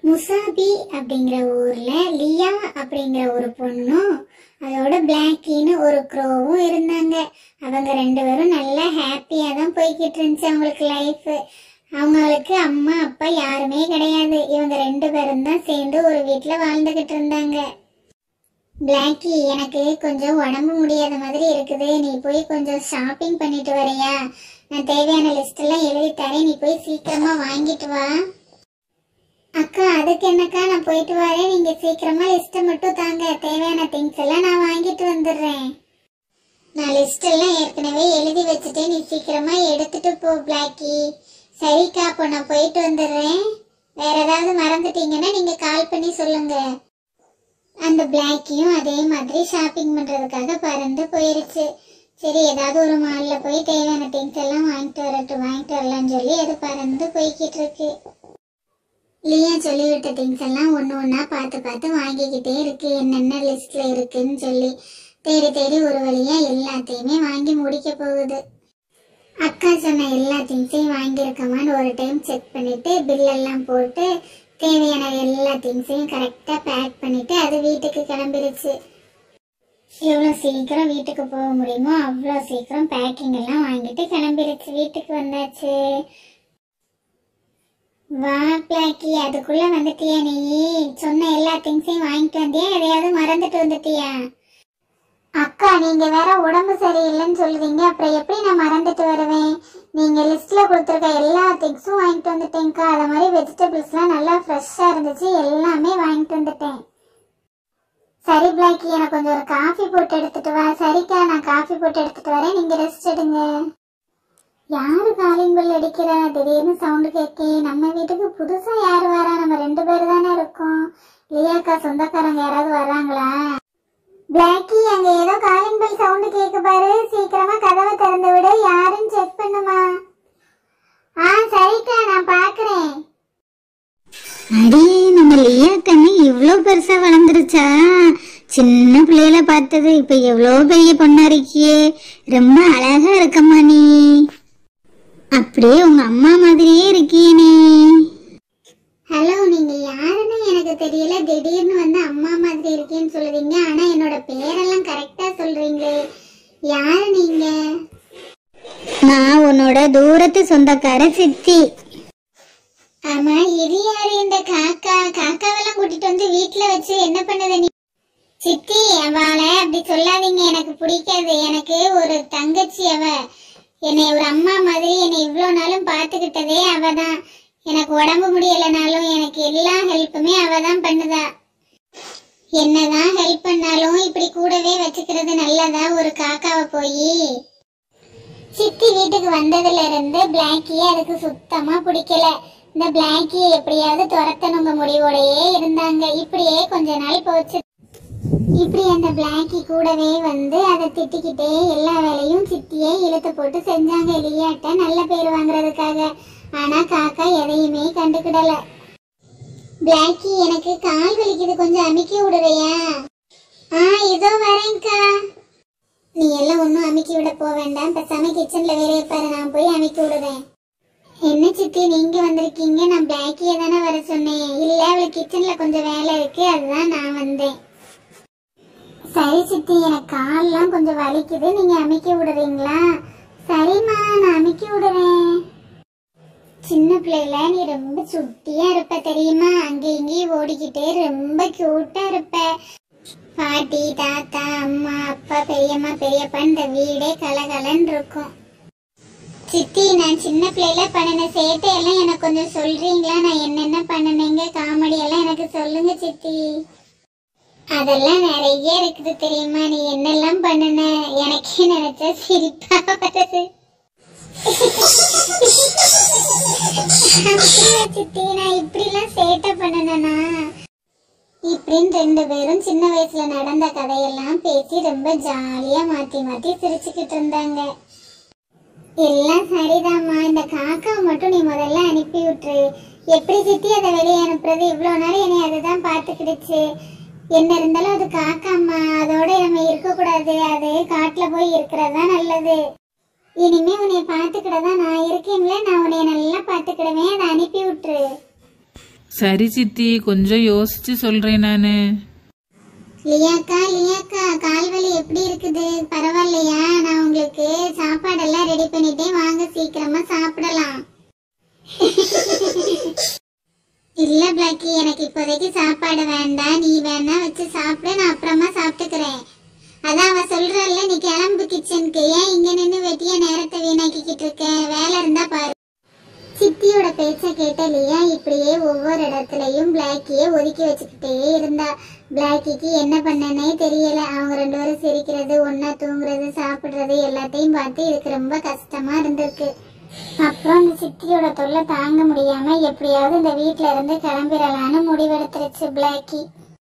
முசாபி அப்படிங்கிற ஊர்ல லியா அப்படிங்கிற ஒரு பொண்ணும் அதோட பிளாக்கின்னு ஒரு க்ரோவும் இருந்தாங்க அவங்க ரெண்டு பேரும் நல்லா ஹாப்பியா தான் போய்கிட்டு இருந்துச்சு அவங்களுக்கு லைஃப் அவங்களுக்கு அம்மா அப்பா யாருமே கிடையாது இவங்க ரெண்டு பேரும் தான் சேர்ந்து ஒரு வீட்ல வாழ்ந்துகிட்டு இருந்தாங்க பிளாக்கி எனக்கு கொஞ்சம் உடம்பு முடியாத மாதிரி இருக்குது நீ போய் கொஞ்சம் ஷாப்பிங் பண்ணிட்டு வரியா நான் தேவையான லிஸ்ட் எல்லாம் எழுதி தரேன் நீ போய் சீக்கிரமா வாங்கிட்டு வா அக்கா அதுக்கு என்னக்கா நான் போயிட்டு வரேன் நீங்க சீக்கிரமா லிஸ்ட்டை மட்டும் தாங்க தேவையான திங்ஸ் எல்லாம் நான் வாங்கிட்டு வந்துடுறேன் நான் லிஸ்ட் எல்லாம் ஏற்கனவே எழுதி வச்சுட்டேன் நீ சீக்கிரமா எடுத்துட்டு போ பிளாக்கி சரிக்கா அப்போ நான் போயிட்டு வந்துடுறேன் வேற ஏதாவது மறந்துட்டீங்கன்னா நீங்க கால் பண்ணி சொல்லுங்க அந்த பிளாக்கியும் அதே மாதிரி ஷாப்பிங் பண்றதுக்காக பறந்து போயிருச்சு சரி ஏதாவது ஒரு மால்ல போய் தேவையான திங்ஸ் எல்லாம் வாங்கிட்டு வரட்டும் வாங்கிட்டு வரலாம்னு சொல்லி அது பறந்து போய்கிட்டு இருக்கு லியா சொல்லிவிட்ட திங்ஸ் எல்லாம் ஒன்று ஒன்றா பார்த்து பார்த்து வாங்கிக்கிட்டே இருக்கு என்னென்ன லிஸ்ட்ல இருக்குன்னு சொல்லி தேடி தேடி ஒரு வழியா எல்லாத்தையுமே வாங்கி முடிக்க போகுது அக்கா சொன்ன எல்லா திங்ஸையும் வாங்கியிருக்கோமான்னு ஒரு டைம் செக் பண்ணிட்டு பில் எல்லாம் போட்டு தேவையான எல்லா திங்ஸையும் கரெக்டாக பேக் பண்ணிட்டு அது வீட்டுக்கு கிளம்பிருச்சு எவ்வளோ சீக்கிரம் வீட்டுக்கு போக முடியுமோ அவ்வளோ சீக்கிரம் பேக்கிங் எல்லாம் வாங்கிட்டு கிளம்பிருச்சு வீட்டுக்கு வந்தாச்சு வா பிளாக்கி அதுக்குள்ள வந்துட்டியா நீ சொன்ன எல்லா திங்ஸையும் வாங்கிட்டு வந்தியா எதையாவது மறந்துட்டு வந்துட்டியா அக்கா நீங்க வேற உடம்பு சரியில்லைன்னு சொல்லுவீங்க அப்புறம் எப்படி நான் மறந்துட்டு வருவேன் நீங்க லிஸ்ட்ல கொடுத்துருக்க எல்லா திங்ஸும் வாங்கிட்டு வந்துட்டேங்க்கா அத மாதிரி வெஜிடபிள்ஸ்லாம் நல்லா ஃப்ரெஷ்ஷா இருந்துச்சு எல்லாமே வாங்கிட்டு வந்துட்டேன் சரி பிளாக்கி எனக்கு கொஞ்சம் ஒரு காஃபி போட்டு எடுத்துட்டு வா சரிக்கா நான் காஃபி போட்டு எடுத்துட்டு வரேன் நீங்க ரெஸ்ட் எடுங்க யாரு காலிங் பெல் அடிக்கிறா திடீர்னு சவுண்டு கேட்கே நம்ம வீட்டுக்கு புதுசா யாரு வரா நம்ம ரெண்டு பேர் தானே இருக்கோம் லியாக்கா சொந்தக்காரங்க யாராவது வர்றாங்களா பிளாக்கி அங்க ஏதோ காலிங் பெல் சவுண்ட் கேக்கு பாரு சீக்கிரமா கதவை திறந்து விடு யாருன்னு செக் பண்ணுமா ஆ சரிக்கா நான் பாக்குறேன் அடி நம்ம லியா கண்ணு இவ்வளோ பெருசா வளர்ந்துருச்சா சின்ன பிள்ளையில பார்த்தது இப்ப எவ்வளோ பெரிய பொண்ணா இருக்கியே ரொம்ப அழகா இருக்கம்மா நீ அப்படியே உங்க அம்மா மாதிரியே இருக்கியே நீ ஹலோ நீங்க யாருன்னு எனக்கு தெரியல திடீர்னு வந்து அம்மா மாதிரி இருக்கேன்னு சொல்லுவீங்க ஆனா என்னோட பேரெல்லாம் கரெக்டா சொல்றீங்களே யாரு நீங்க நான் உன்னோட தூரத்து சொந்தக்கார சித்தி ஆமா இது யாரு இந்த காக்கா காக்காவெல்லாம் கூட்டிட்டு வந்து வீட்ல வச்சு என்ன பண்ணுது நீ சித்தி அவளை அப்படி சொல்லாதீங்க எனக்கு பிடிக்காது எனக்கு ஒரு தங்கச்சி அவ என்னை ஒரு அம்மா மாதிரி என்னை இவ்வளோ நாளும் பார்த்துக்கிட்டதே அவ தான் எனக்கு உடம்பு முடியலைனாலும் எனக்கு எல்லா ஹெல்ப்புமே அவ தான் பண்ணுதா என்னதான் ஹெல்ப் பண்ணாலும் இப்படி கூடவே வச்சுக்கிறது நல்லதா ஒரு காக்காவை போய் சித்தி வீட்டுக்கு வந்ததுல இருந்து பிளாக்கியே அதுக்கு சுத்தமா பிடிக்கல இந்த பிளாக்கியை எப்படியாவது துரத்தணுங்க முடிவோடையே இருந்தாங்க இப்படியே கொஞ்ச நாள் போச்சு இப்படி அந்த பிளாக்கி கூடவே வந்து அதை திட்டிக்கிட்டே எல்லா வேலையும் சித்தியே இழுத்து போட்டு செஞ்சாங்க லியாட்ட நல்ல பேர் வாங்குறதுக்காக ஆனா காக்கா எதையுமே கண்டுக்கிடல பிளாக்கி எனக்கு கால் வலிக்குது கொஞ்சம் அமுக்கி விடுறியா ஆ இதோ வரேன்க்கா நீ எல்லாம் ஒன்றும் அமுக்கி விட போக வேண்டாம் பேசாம கிச்சன்ல வேற இருப்பாரு நான் போய் அமுக்கி விடுவேன் என்ன சித்தி நீங்க வந்திருக்கீங்க நான் பிளாக்கிய தானே வர சொன்னேன் இல்ல அவளுக்கு கிச்சன்ல கொஞ்சம் வேலை இருக்கு அதுதான் நான் வந்தேன் சரி சித்தி எனக்கு கால்லாம் கொஞ்சம் வலிக்குது நீங்க அமுக்கி விடுறீங்களா சரிம்மா நான் அமுக்கி விடுறேன் சின்ன பிள்ளைல நீ ரொம்ப சுட்டியா இருப்ப தெரியுமா அங்க இங்கேயும் ஓடிக்கிட்டு ரொம்ப கியூட்டா இருப்ப பாட்டி தாத்தா அம்மா அப்பா பெரியம்மா பெரியப்பா இந்த வீடே கலகலன்னு இருக்கும் சித்தி நான் சின்ன பிள்ளைல பண்ணின சேட்டை எல்லாம் எனக்கு கொஞ்சம் சொல்றீங்களா நான் என்னென்ன பண்ணினேங்க காமெடி எல்லாம் எனக்கு சொல்லுங்க சித்தி அதெல்லாம் நிறைய இருக்குது தெரியுமா நீ என்னெல்லாம் பண்ணுன எனக்கே நினைச்சா சிரிப்பா வருது அப்படியா சித்தி நான் இப்படிலாம் சேட்டை பண்ணனா இப்படின்னு ரெண்டு பேரும் சின்ன வயசுல நடந்த கதையெல்லாம் பேசி ரொம்ப ஜாலியா மாத்தி மாத்தி சிரிச்சுக்கிட்டு இருந்தாங்க எல்லாம் சரிதாம்மா இந்த காக்கா மட்டும் நீ முதல்ல அனுப்பி விட்டுரு எப்படி சித்தி அதை வெளியே அனுப்புறது இவ்வளவு நாள் என்னை அதுதான் பார்த்துக்கிடுச்சு என்ன இருந்தாலும் அது காக்காம்மா அதோட நம்ம இருக்கக்கூடாது அது காட்டுல போய் இருக்கிறதா நல்லது இனிமே உன்னை பார்த்துக்கிடதான் நான் இருக்கேன்ல நான் உன்னை நல்லா பார்த்துக்கிடுவேன் அதை அனுப்பி விட்டுரு சரி சித்தி கொஞ்சம் யோசிச்சு சொல்றேன் நானு லியாக்கா லியாக்கா கால் வலி எப்படி இருக்குது பரவாயில்லையா நான் உங்களுக்கு சாப்பாடெல்லாம் ரெடி பண்ணிட்டேன் வாங்க சீக்கிரமா சாப்பிடலாம் இல்ல பிளாக்கி எனக்கு இப்போதைக்கு சாப்பாடு வேண்டாம் நீ வேணா வச்சு சாப்பிடு நான் அப்புறமா சாப்பிட்டுக்கிறேன் அதான் அவ சொல்றல்ல நீ கிளம்பு கிச்சனுக்கு ஏன் இங்க நின்னு வெட்டிய நேரத்தை வீணாக்கிக்கிட்டு இருக்க வேலை இருந்தா பாரு சித்தியோட பேச்ச கேட்ட லியா இப்படியே ஒவ்வொரு இடத்துலயும் பிளாக்கிய ஒதுக்கி வச்சுக்கிட்டே இருந்தா பிளாக்கிக்கு என்ன பண்ணனே தெரியல அவங்க ரெண்டு பேரும் சிரிக்கிறது ஒன்னா தூங்குறது சாப்பிடுறது எல்லாத்தையும் பார்த்து இதுக்கு ரொம்ப கஷ்டமா இருந்திருக்கு அப்புறம் அந்த சித்தியோட தொல்லை தாங்க முடியாம எப்படியாவது இந்த வீட்ல இருந்து கிளம்பிடலான்னு முடிவெடுத்துருச்சு பிளாக்கி